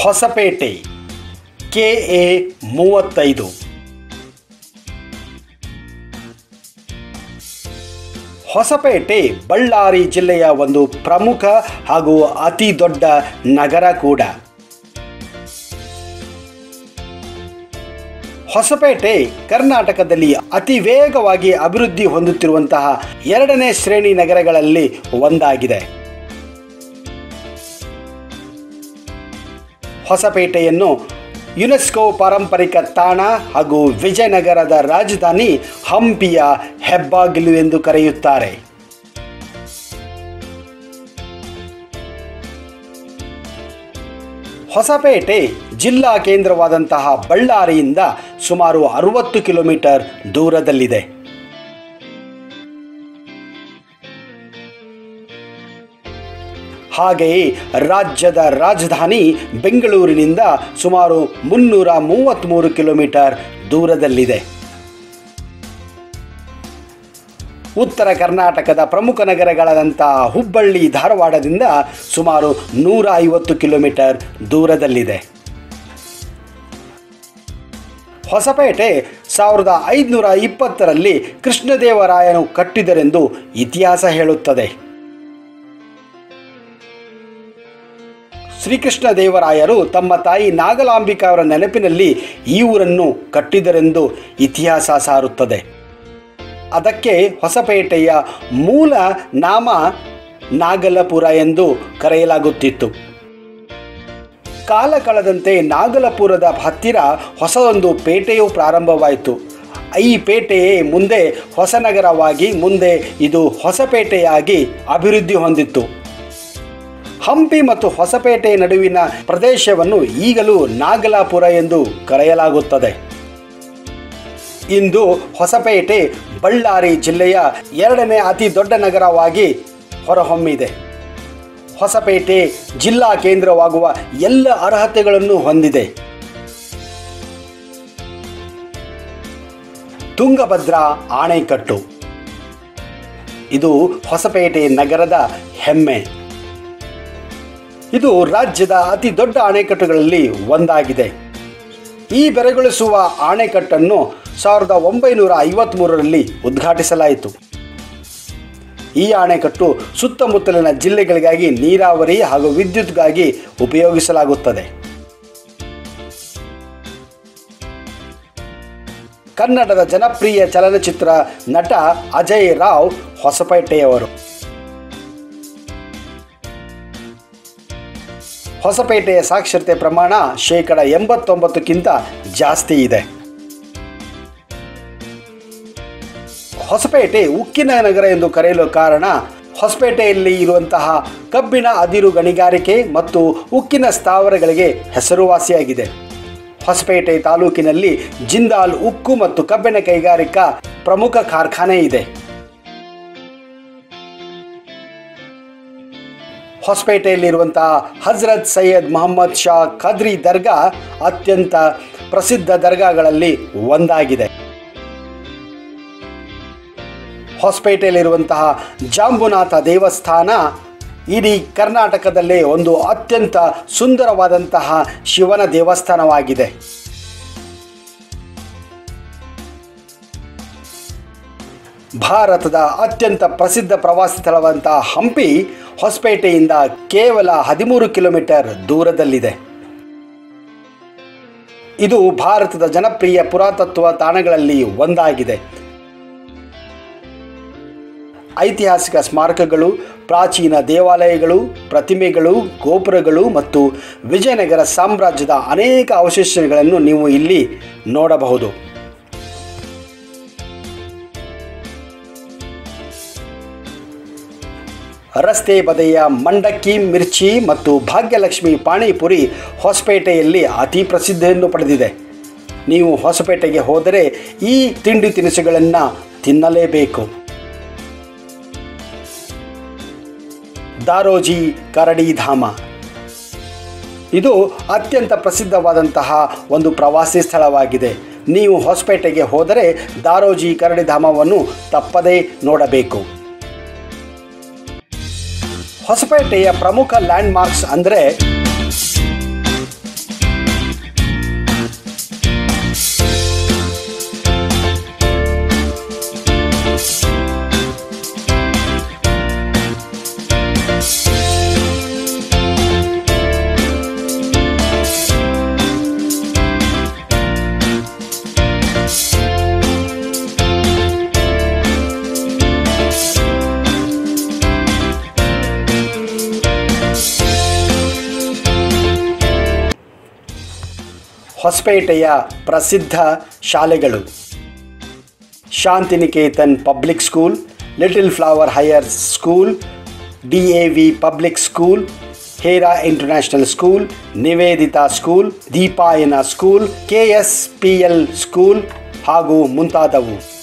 Hosapete K A ಮೂವತ್ತೈದು ಹೊಸಪೇಟೆ ಬಳ್ಳಾರಿ ಜಿಲ್ಲೆಯ ಒಂದು ಪ್ರಮುಖ ಹಾಗೂ ಅತಿ ದೊಡ್ಡ ನಗರ ಕೂಡ ಹೊಸಪೇಟೆ ಕರ್ನಾಟಕದಲ್ಲಿ ಅತಿ ವೇಗವಾಗಿ ಅಭಿವೃದ್ಧಿ ಹೊಂದುತ್ತಿರುವಂತಹ ಎರಡನೇ ಶ್ರೇಣಿ ನಗರಗಳಲ್ಲಿ ಒಂದಾಗಿದೆ ಹೊಸಪೇಟೆಯನ್ನು ಯುನೆಸ್ಕೋ ಪಾರಂಪರಿಕ ತಾಣ ಹಾಗೂ ವಿಜಯನಗರದ ರಾಜಧಾನಿ ಹಂಪಿಯ ಹೆಬ್ಬಾಗಿಲು ಎಂದು ಕರೆಯುತ್ತಾರೆ ಹೊಸಪೇಟೆ ಜಿಲ್ಲಾ ಕೇಂದ್ರವಾದಂತಹ ಬಳ್ಳಾರಿಯಿಂದ ಸುಮಾರು ಅರುವತ್ತು ಕಿಲೋಮೀಟರ್ ದೂರದಲ್ಲಿದೆ ಹಾಗೆಯೇ ರಾಜ್ಯದ ರಾಜಧಾನಿ ಬೆಂಗಳೂರಿನಿಂದ ಸುಮಾರು ಮುನ್ನೂರ ಮೂವತ್ತ್ಮೂರು ಕಿಲೋಮೀಟರ್ ದೂರದಲ್ಲಿದೆ ಉತ್ತರ ಕರ್ನಾಟಕದ ಪ್ರಮುಖ ನಗರಗಳಾದಂಥ ಹುಬ್ಬಳ್ಳಿ ಧಾರವಾಡದಿಂದ ಸುಮಾರು ನೂರ ಐವತ್ತು ಕಿಲೋಮೀಟರ್ ದೂರದಲ್ಲಿದೆ ಹೊಸಪೇಟೆ ಸಾವಿರದ ಐದುನೂರ ಇಪ್ಪತ್ತರಲ್ಲಿ ಕೃಷ್ಣದೇವರಾಯನು ಕಟ್ಟಿದರೆಂದು ಇತಿಹಾಸ ಹೇಳುತ್ತದೆ ಶ್ರೀಕೃಷ್ಣ ದೇವರಾಯರು ತಮ್ಮ ತಾಯಿ ನಾಗಲಾಂಬಿಕಾ ಅವರ ನೆನಪಿನಲ್ಲಿ ಈ ಊರನ್ನು ಕಟ್ಟಿದರೆಂದು ಇತಿಹಾಸ ಸಾರುತ್ತದೆ ಅದಕ್ಕೆ ಹೊಸಪೇಟೆಯ ಮೂಲ ನಾಮ ನಾಗಲಪುರ ಎಂದು ಕರೆಯಲಾಗುತ್ತಿತ್ತು ಕಾಲ ಕಳೆದಂತೆ ನಾಗಲಪುರದ ಹತ್ತಿರ ಹೊಸದೊಂದು ಪೇಟೆಯು ಪ್ರಾರಂಭವಾಯಿತು ಈ ಪೇಟೆಯೇ ಮುಂದೆ ಹೊಸನಗರವಾಗಿ ಮುಂದೆ ಇದು ಹೊಸಪೇಟೆಯಾಗಿ ಅಭಿವೃದ್ಧಿ ಹೊಂದಿತ್ತು ಹಂಪಿ ಮತ್ತು ಹೊಸಪೇಟೆ ನಡುವಿನ ಪ್ರದೇಶವನ್ನು ಈಗಲೂ ನಾಗಲಾಪುರ ಎಂದು ಕರೆಯಲಾಗುತ್ತದೆ ಇಂದು ಹೊಸಪೇಟೆ ಬಳ್ಳಾರಿ ಜಿಲ್ಲೆಯ ಎರಡನೇ ಅತಿ ದೊಡ್ಡ ನಗರವಾಗಿ ಹೊರಹೊಮ್ಮಿದೆ ಹೊಸಪೇಟೆ ಜಿಲ್ಲಾ ಕೇಂದ್ರವಾಗುವ ಎಲ್ಲ ಅರ್ಹತೆಗಳನ್ನು ಹೊಂದಿದೆ ತುಂಗಭದ್ರಾ ಆಣೆಕಟ್ಟು ಇದು ಹೊಸಪೇಟೆ ನಗರದ ಹೆಮ್ಮೆ ಇದು ರಾಜ್ಯದ ಅತಿ ದೊಡ್ಡ ಅಣೆಕಟ್ಟುಗಳಲ್ಲಿ ಒಂದಾಗಿದೆ ಈ ಬೆರಗೊಳಿಸುವ ಅಣೆಕಟ್ಟನ್ನು ಸಾವಿರದ ಒಂಬೈನೂರ ಐವತ್ತ್ಮೂರರಲ್ಲಿ ಉದ್ಘಾಟಿಸಲಾಯಿತು ಈ ಅಣೆಕಟ್ಟು ಸುತ್ತಮುತ್ತಲಿನ ಜಿಲ್ಲೆಗಳಿಗಾಗಿ ನೀರಾವರಿ ಹಾಗೂ ವಿದ್ಯುತ್ಗಾಗಿ ಉಪಯೋಗಿಸಲಾಗುತ್ತದೆ ಕನ್ನಡದ ಜನಪ್ರಿಯ ಚಲನಚಿತ್ರ ನಟ ಅಜಯ್ ರಾವ್ ಹೊಸಪೇಟೆಯವರು ಹೊಸಪೇಟೆಯ ಸಾಕ್ಷರತೆ ಪ್ರಮಾಣ ಶೇಕಡ ಎಂಬತ್ತೊಂಬತ್ತಕ್ಕಿಂತ ಜಾಸ್ತಿ ಇದೆ ಹೊಸಪೇಟೆ ಉಕ್ಕಿನ ನಗರ ಎಂದು ಕರೆಯಲು ಕಾರಣ ಹೊಸಪೇಟೆಯಲ್ಲಿ ಇರುವಂತಹ ಕಬ್ಬಿಣ ಅದಿರು ಗಣಿಗಾರಿಕೆ ಮತ್ತು ಉಕ್ಕಿನ ಸ್ಥಾವರಗಳಿಗೆ ಹೆಸರುವಾಸಿಯಾಗಿದೆ ಹೊಸಪೇಟೆ ತಾಲೂಕಿನಲ್ಲಿ ಜಿಂದಾಲ್ ಉಕ್ಕು ಮತ್ತು ಕಬ್ಬಿಣ ಕೈಗಾರಿಕಾ ಪ್ರಮುಖ ಕಾರ್ಖಾನೆ ಇದೆ ಹೊಸಪೇಟೆಯಲ್ಲಿರುವಂತಹ ಹಜರತ್ ಸೈಯದ್ ಮೊಹಮ್ಮದ್ ಶಾ ಖದ್ರಿ ದರ್ಗಾ ಅತ್ಯಂತ ಪ್ರಸಿದ್ಧ ದರ್ಗಾಗಳಲ್ಲಿ ಒಂದಾಗಿದೆ ಹೊಸಪೇಟೆಯಲ್ಲಿರುವಂತಹ ಜಾಂಬುನಾಥ ದೇವಸ್ಥಾನ ಇಡೀ ಕರ್ನಾಟಕದಲ್ಲೇ ಒಂದು ಅತ್ಯಂತ ಸುಂದರವಾದಂತಹ ಶಿವನ ದೇವಸ್ಥಾನವಾಗಿದೆ ಭಾರತದ ಅತ್ಯಂತ ಪ್ರಸಿದ್ಧ ಪ್ರವಾಸಿ ಸ್ಥಳವಂತಹ ಹಂಪಿ ಹೊಸಪೇಟೆಯಿಂದ ಕೇವಲ ಹದಿಮೂರು ಕಿಲೋಮೀಟರ್ ದೂರದಲ್ಲಿದೆ ಇದು ಭಾರತದ ಜನಪ್ರಿಯ ಪುರಾತತ್ವ ತಾಣಗಳಲ್ಲಿ ಒಂದಾಗಿದೆ ಐತಿಹಾಸಿಕ ಸ್ಮಾರಕಗಳು ಪ್ರಾಚೀನ ದೇವಾಲಯಗಳು ಪ್ರತಿಮೆಗಳು ಗೋಪುರಗಳು ಮತ್ತು ವಿಜಯನಗರ ಸಾಮ್ರಾಜ್ಯದ ಅನೇಕ ಅವಶೇಷಗಳನ್ನು ನೀವು ಇಲ್ಲಿ ನೋಡಬಹುದು ರಸ್ತೆ ಬದಿಯ ಮಂಡಕ್ಕಿ ಮಿರ್ಚಿ ಮತ್ತು ಭಾಗ್ಯಲಕ್ಷ್ಮಿ ಪಾಣಿಪುರಿ ಹೊಸಪೇಟೆಯಲ್ಲಿ ಅತಿ ಪ್ರಸಿದ್ಧಿಯನ್ನು ಪಡೆದಿದೆ ನೀವು ಹೊಸಪೇಟೆಗೆ ಹೋದರೆ ಈ ತಿಂಡಿ ತಿನಿಸುಗಳನ್ನು ತಿನ್ನಲೇಬೇಕು ದಾರೋಜಿ ಕರಡಿ ಧಾಮ ಇದು ಅತ್ಯಂತ ಪ್ರಸಿದ್ಧವಾದಂತಹ ಒಂದು ಪ್ರವಾಸಿ ಸ್ಥಳವಾಗಿದೆ ನೀವು ಹೊಸಪೇಟೆಗೆ ಹೋದರೆ ದಾರೋಜಿ ಕರಡಿ ಧಾಮವನ್ನು ತಪ್ಪದೇ ನೋಡಬೇಕು ಹೊಸಪೇಟೆಯ ಪ್ರಮುಖ ಲ್ಯಾಂಡ್ಮಾರ್ಕ್ಸ್ ಅಂದರೆ ಹೊಸಪೇಟೆಯ ಪ್ರಸಿದ್ಧ ಶಾಲೆಗಳು Shantiniketan public school little flower higher school D A V public school Hera international school Nivedita school Deepayana school K S P L school ಹಾಗೂ ಮುಂತಾದವು